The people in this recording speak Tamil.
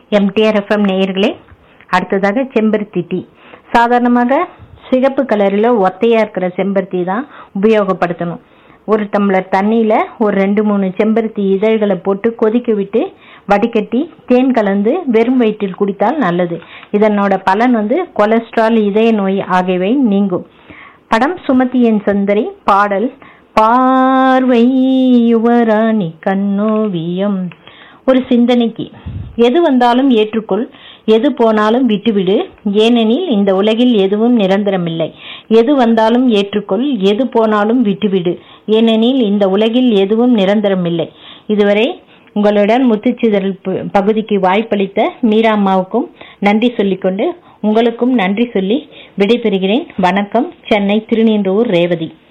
எம்டிஆர்எஃப்எம் நேயர்களே அடுத்ததாக செம்பருத்தி டீ சாதாரணமாக சிகப்பு கலரில் ஒத்தையாக இருக்கிற செம்பருத்தி தான் உபயோகப்படுத்தணும் ஒரு டம்ளர் தண்ணியில் ஒரு ரெண்டு மூணு செம்பருத்தி இதழ்களை போட்டு கொதிக்க விட்டு வடிகட்டி தேன் கலந்து வெறும் வயிற்றில் குடித்தால் நல்லது இதனோட பலன் வந்து கொலஸ்ட்ரால் இதய நோய் ஆகியவை நீங்கும் படம் சுமதியின் சுந்தரி பாடல் பார்வை யுவராணி கண்ணோவியம் ஒரு சிந்தனைக்கு எது வந்தாலும் ஏற்றுக்கொள் எது போனாலும் விட்டுவிடு ஏனெனில் இந்த உலகில் எதுவும் நிரந்தரமில்லை எது வந்தாலும் ஏற்றுக்கொள் எது போனாலும் விட்டுவிடு ஏனெனில் இந்த உலகில் எதுவும் நிரந்தரமில்லை இதுவரை உங்களுடன் முத்துச்சிதறல் ப- பகுதிக்கு வாய்ப்பளித்த மீரா அம்மாவுக்கும் நன்றி சொல்லிக்கொண்டு உங்களுக்கும் நன்றி சொல்லி விடைபெறுகிறேன் வணக்கம் சென்னை திருநின்றவூர் ரேவதி